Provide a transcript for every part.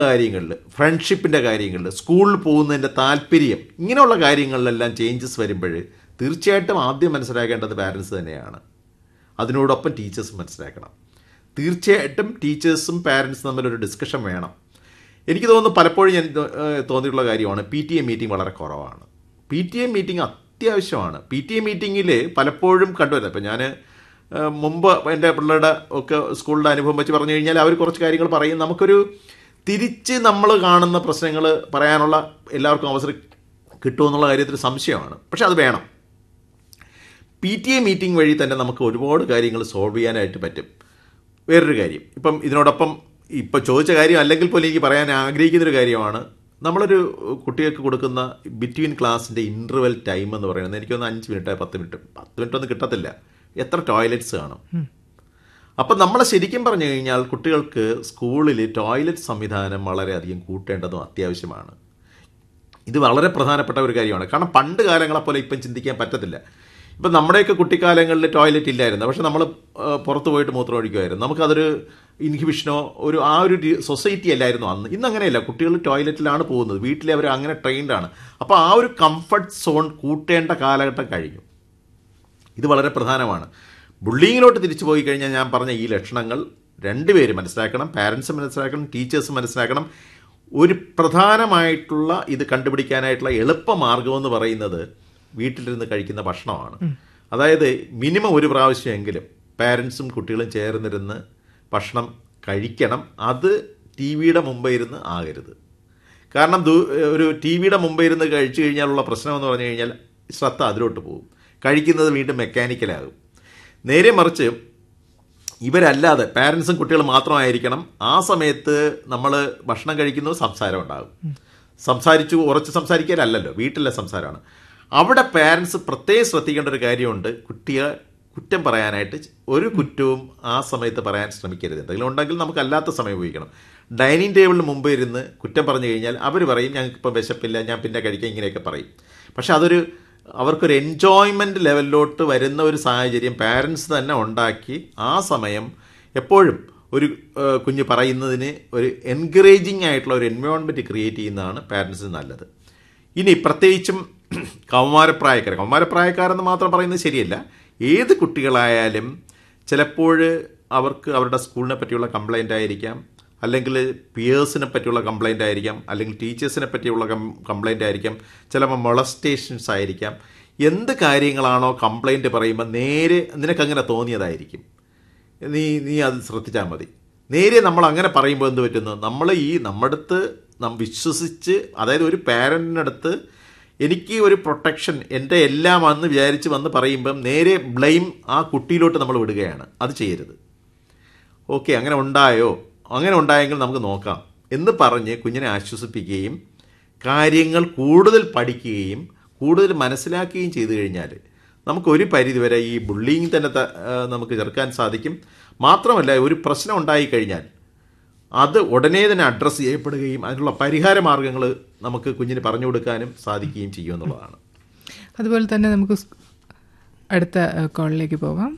കാര്യങ്ങളിൽ ഫ്രണ്ട്ഷിപ്പിൻ്റെ കാര്യങ്ങളിൽ സ്കൂളിൽ പോകുന്നതിൻ്റെ താല്പര്യം ഇങ്ങനെയുള്ള കാര്യങ്ങളിലെല്ലാം ചേഞ്ചസ് വരുമ്പോൾ തീർച്ചയായിട്ടും ആദ്യം മനസ്സിലാക്കേണ്ടത് പാരൻസ് തന്നെയാണ് അതിനോടൊപ്പം ടീച്ചേഴ്സ് മനസ്സിലാക്കണം തീർച്ചയായിട്ടും ടീച്ചേഴ്സും പാരൻസും തമ്മിലൊരു ഡിസ്കഷൻ വേണം എനിക്ക് തോന്നുന്നു പലപ്പോഴും ഞാൻ ഏഹ്, തോന്നിയിട്ടുള്ള കാര്യമാണ് പി ടി എ മീറ്റിംഗ് വളരെ കുറവാണ് പി ടി എ മീറ്റിംഗ് അത്യാവശ്യമാണ് പി ടി എ മീറ്റിങ്ങിൽ പലപ്പോഴും കണ്ടുവരുന്നത് ഇപ്പം ഞാൻ മുമ്പ് എൻ്റെ പിള്ളേരുടെ ഒക്കെ സ്കൂളിൻ്റെ അനുഭവം വെച്ച് പറഞ്ഞു കഴിഞ്ഞാൽ അവർ കുറച്ച് കാര്യങ്ങൾ പറയും നമുക്കൊരു തിരിച്ച് നമ്മൾ കാണുന്ന പ്രശ്നങ്ങൾ പറയാനുള്ള എല്ലാവർക്കും അവസരം കിട്ടുമെന്നുള്ള കാര്യത്തിൽ സംശയമാണ് പക്ഷെ അത് വേണം പി ടി എ മീറ്റിംഗ് വഴി തന്നെ നമുക്ക് ഒരുപാട് കാര്യങ്ങൾ സോൾവ് ചെയ്യാനായിട്ട് പറ്റും വേറൊരു കാര്യം ഇപ്പം ഇതിനോടൊപ്പം ഇപ്പം ചോദിച്ച കാര്യം അല്ലെങ്കിൽ പോലും എനിക്ക് പറയാൻ ആഗ്രഹിക്കുന്നൊരു കാര്യമാണ് നമ്മളൊരു കുട്ടികൾക്ക് കൊടുക്കുന്ന ബിറ്റ്വീൻ ക്ലാസ്സിൻ്റെ ഇൻ്റർവെൽ ടൈം എന്ന് പറയുന്നത് എനിക്കൊന്ന് അഞ്ച് മിനിറ്റ് പത്ത് മിനിറ്റ് പത്ത് മിനിറ്റ് ഒന്നും കിട്ടത്തില്ല എത്ര ടോയ്ലറ്റ്സ് കാണും അപ്പം നമ്മൾ ശരിക്കും പറഞ്ഞു കഴിഞ്ഞാൽ കുട്ടികൾക്ക് സ്കൂളിൽ ടോയ്ലറ്റ് സംവിധാനം വളരെയധികം കൂട്ടേണ്ടതും അത്യാവശ്യമാണ് ഇത് വളരെ പ്രധാനപ്പെട്ട ഒരു കാര്യമാണ് കാരണം പണ്ട് കാലങ്ങളെപ്പോലെ ഇപ്പം ചിന്തിക്കാൻ പറ്റത്തില്ല ഇപ്പം നമ്മുടെയൊക്കെ കുട്ടിക്കാലങ്ങളിൽ ടോയ്ലറ്റ് ഇല്ലായിരുന്നു പക്ഷെ നമ്മൾ പുറത്ത് പോയിട്ട് മൂത്രം ഒഴിക്കുമായിരുന്നു നമുക്കതൊരു ഇൻഹിബിഷനോ ഒരു ആ ഒരു സൊസൈറ്റി അല്ലായിരുന്നു അന്ന് ഇന്ന് അങ്ങനെയല്ല കുട്ടികൾ ടോയ്ലറ്റിലാണ് പോകുന്നത് വീട്ടിൽ അവർ അങ്ങനെ ട്രെയിൻഡ് ആണ് അപ്പോൾ ആ ഒരു കംഫർട്ട് സോൺ കൂട്ടേണ്ട കാലഘട്ടം കഴിഞ്ഞു ഇത് വളരെ പ്രധാനമാണ് ബുള്ളിങ്ങിലോട്ട് തിരിച്ചു പോയി കഴിഞ്ഞാൽ ഞാൻ പറഞ്ഞ ഈ ലക്ഷണങ്ങൾ രണ്ടുപേരും മനസ്സിലാക്കണം പാരൻസ് മനസ്സിലാക്കണം ടീച്ചേഴ്സ് മനസ്സിലാക്കണം ഒരു പ്രധാനമായിട്ടുള്ള ഇത് കണ്ടുപിടിക്കാനായിട്ടുള്ള എളുപ്പ മാർഗമെന്ന് പറയുന്നത് വീട്ടിലിരുന്ന് കഴിക്കുന്ന ഭക്ഷണമാണ് അതായത് മിനിമം ഒരു പ്രാവശ്യമെങ്കിലും പാരൻസും കുട്ടികളും ചേർന്നിരുന്ന് ഭക്ഷണം കഴിക്കണം അത് ടി വിയുടെ മുമ്പേ ഇരുന്ന് ആകരുത് കാരണം ദൂ- ഒരു ടി വിയുടെ മുമ്പേ ഇരുന്ന് കഴിച്ചു കഴിഞ്ഞാലുള്ള പ്രശ്നം എന്ന് പറഞ്ഞു കഴിഞ്ഞാൽ ശ്രദ്ധ അതിലോട്ട് പോകും കഴിക്കുന്നത് വീണ്ടും മെക്കാനിക്കലാകും നേരെ മറിച്ച് ഇവരല്ലാതെ പാരൻസും കുട്ടികളും മാത്രമായിരിക്കണം ആ സമയത്ത് നമ്മൾ ഭക്ഷണം കഴിക്കുന്നത് സംസാരം ഉണ്ടാകും സംസാരിച്ചു ഉറച്ച് സംസാരിക്കാനല്ലല്ലോ വീട്ടിലെ സംസാരമാണ് അവിടെ പാരൻസ് പ്രത്യേകം ശ്രദ്ധിക്കേണ്ട ഒരു കാര്യമുണ്ട് കുട്ടിയെ കുറ്റം പറയാനായിട്ട് ഒരു കുറ്റവും ആ സമയത്ത് പറയാൻ ശ്രമിക്കരുത് എന്തെങ്കിലും ഉണ്ടെങ്കിൽ നമുക്ക് അല്ലാത്ത സമയം ഉപയോഗിക്കണം ഡൈനിങ് ടേബിളിന് മുമ്പ് ഇരുന്ന് കുറ്റം പറഞ്ഞു കഴിഞ്ഞാൽ അവർ പറയും ഞങ്ങൾക്കിപ്പോൾ വിശപ്പില്ല ഞാൻ പിന്നെ കഴിക്കാം ഇങ്ങനെയൊക്കെ പറയും പക്ഷെ അതൊരു അവർക്കൊരു എൻജോയ്മെൻ്റ് ലെവലിലോട്ട് വരുന്ന ഒരു സാഹചര്യം പാരൻസ് തന്നെ ഉണ്ടാക്കി ആ സമയം എപ്പോഴും ഒരു ഏഹ്, കുഞ്ഞ് പറയുന്നതിന് ഒരു എൻകറേജിങ് ആയിട്ടുള്ള ഒരു എൻവയോൺമെൻറ്റ് ക്രിയേറ്റ് ചെയ്യുന്നതാണ് പാരൻസിന് നല്ലത് ഇനി പ്രത്യേകിച്ചും കൗമാരപ്രായക്കാർ കൗമാരപ്രായക്കാരെന്ന് മാത്രം പറയുന്നത് ശരിയല്ല ഏത് കുട്ടികളായാലും ചിലപ്പോൾ അവർക്ക് അവരുടെ സ്കൂളിനെ പറ്റിയുള്ള കംപ്ലൈൻ്റ് ആയിരിക്കാം അല്ലെങ്കിൽ പിയേഴ്സിനെ പറ്റിയുള്ള കംപ്ലൈൻ്റ് ആയിരിക്കാം അല്ലെങ്കിൽ ടീച്ചേഴ്സിനെ പറ്റിയുള്ള കംപ്ലൈൻ്റ് ആയിരിക്കാം ചിലപ്പോൾ മൊളസ്റ്റേഷൻസ് ആയിരിക്കാം എന്ത് കാര്യങ്ങളാണോ കംപ്ലൈൻറ്റ് പറയുമ്പോൾ നേരെ നിനക്കങ്ങനെ തോന്നിയതായിരിക്കും നീ നീ അത് ശ്രദ്ധിച്ചാൽ മതി നേരെ നമ്മൾ അങ്ങനെ പറയുമ്പോൾ എന്ത് പറ്റുന്നു നമ്മൾ ഈ നമ്മുടെ അടുത്ത് നാം വിശ്വസിച്ച് അതായത് ഒരു പാരൻറ്റിനടുത്ത് എനിക്ക് ഒരു പ്രൊട്ടക്ഷൻ എൻ്റെ എല്ലാം അന്ന് വിചാരിച്ച് വന്ന് പറയുമ്പം നേരെ ബ്ലെയിം ആ കുട്ടിയിലോട്ട് നമ്മൾ വിടുകയാണ് അത് ചെയ്യരുത് ഓക്കെ അങ്ങനെ ഉണ്ടായോ അങ്ങനെ ഉണ്ടായെങ്കിൽ നമുക്ക് നോക്കാം എന്ന് പറഞ്ഞ് കുഞ്ഞിനെ ആശ്വസിപ്പിക്കുകയും കാര്യങ്ങൾ കൂടുതൽ പഠിക്കുകയും കൂടുതൽ മനസ്സിലാക്കുകയും ചെയ്തു കഴിഞ്ഞാൽ നമുക്ക് ഒരു പരിധിവരെ ഈ ബുള്ളിങ് തന്നെ ത- ആ, നമുക്ക് ചെറുക്കാൻ സാധിക്കും മാത്രമല്ല ഒരു പ്രശ്നം ഉണ്ടായിക്കഴിഞ്ഞാൽ അത് ഉടനെ തന്നെ അഡ്രസ്സ് ചെയ്യപ്പെടുകയും അതിനുള്ള പരിഹാര മാർഗങ്ങൾ നമുക്ക് കുഞ്ഞിന് പറഞ്ഞു കൊടുക്കാനും സാധിക്കുകയും ചെയ്യും എന്നുള്ളതാണ് അതുപോലെ തന്നെ നമുക്ക് സ്- അടുത്ത ഏഹ്, കോളിലേക്ക് പോകാം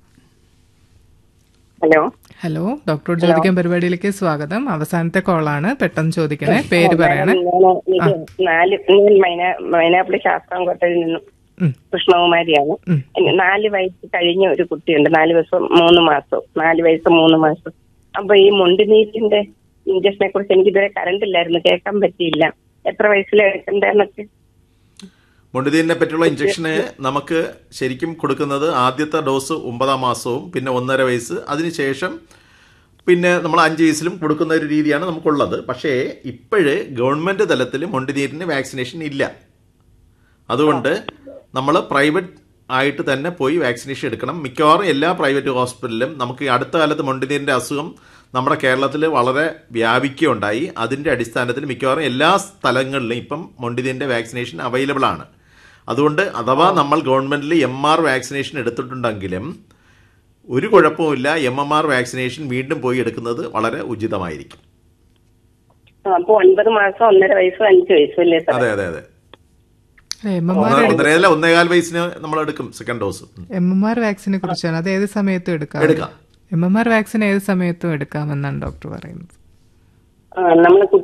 ഹലോ ഹലോ ഡോക്ടറോട് ചോദിക്കാൻ പരിപാടിയിലേക്ക് സ്വാഗതം അവസാനത്തെ കോളാണ് പെട്ടെന്ന് ചോദിക്കണേ പേര് പറയണേ ഞാൻ എനിക്ക് നാല് ഞാൻ മൈന- മൈനാപ്പിളി ശാസ്താംകോട്ടയിൽ നിന്നും ഉം. കൃഷ്ണകുമാരിയാണ് ഉം. എനിക്ക് നാല് വയസ്സ് കഴിഞ്ഞ ഒരു കുട്ടിയുണ്ട് നാല് വയസ്സും മൂന്ന് മാസവും നാല് വയസ്സ് മൂന്ന് മാസം അപ്പൊ ഈ മുണ്ടിനീറ്റിന്റെ ഇഞ്ചക്ഷനെ കുറിച്ച് എനിക്ക് ഇതുവരെ കറണ്ട് ഇല്ലായിരുന്നു കേൾക്കാൻ പറ്റിയില്ല എത്ര വയസ്സിൽ എടുക്കണ്ടെന്നൊക്കെ മൊണ്ടിതീനെ പറ്റിയുള്ള ഇഞ്ചക്ഷന് നമുക്ക് ശരിക്കും കൊടുക്കുന്നത് ആദ്യത്തെ ഡോസ് ഒമ്പതാം മാസവും പിന്നെ ഒന്നര വയസ്സ് അതിനുശേഷം പിന്നെ നമ്മൾ അഞ്ച് വയസ്സിലും കൊടുക്കുന്ന ഒരു രീതിയാണ് നമുക്കുള്ളത് പക്ഷേ ഇപ്പോഴ് ഗവൺമെൻറ് തലത്തിൽ മൊണ്ടിനീരിന് വാക്സിനേഷൻ ഇല്ല അതുകൊണ്ട് നമ്മൾ പ്രൈവറ്റ് ആയിട്ട് തന്നെ പോയി വാക്സിനേഷൻ എടുക്കണം മിക്കവാറും എല്ലാ പ്രൈവറ്റ് ഹോസ്പിറ്റലിലും നമുക്ക് ഈ അടുത്ത കാലത്ത് മൊണ്ടിനീരിൻ്റെ അസുഖം നമ്മുടെ കേരളത്തിൽ വളരെ വ്യാപിക്കുകയുണ്ടായി അതിൻ്റെ അടിസ്ഥാനത്തിൽ മിക്കവാറും എല്ലാ സ്ഥലങ്ങളിലും ഇപ്പം മൊണ്ടിനീരിൻ്റെ വാക്സിനേഷൻ അവൈലബിൾ ആണ് അതുകൊണ്ട് അഥവാ നമ്മൾ ഗവൺമെൻറ്റിൽ എം ആർ വാക്സിനേഷൻ എടുത്തിട്ടുണ്ടെങ്കിലും ഒരു കുഴപ്പവുമില്ല എം എം ആർ വാക്സിനേഷൻ വീണ്ടും പോയി എടുക്കുന്നത് വളരെ ഉചിതമായിരിക്കും അപ്പൊ ഒൻപത് മാസം ഒന്നര വയസ്സും അഞ്ച് വയസ്സും അല്ലേ സാർ അതെ അതെ അതെ എം എം ആർ ഒന്നര- ഒന്നരയല്ല ഒന്നേകാൽ വയസ്സിന് നമ്മൾ എടുക്കും second dose M M R വാക്സിനെ കുറിച്ചാണ് അത് ഏത് സമയത്തും എടുക്കാം എടുക്കാം എം എം ആർ വാക്സിൻ ഏത് സമയത്തും എടുക്കാമെന്നാണ് ഡോക്ടർ പറയുന്നത് നമ്മൾ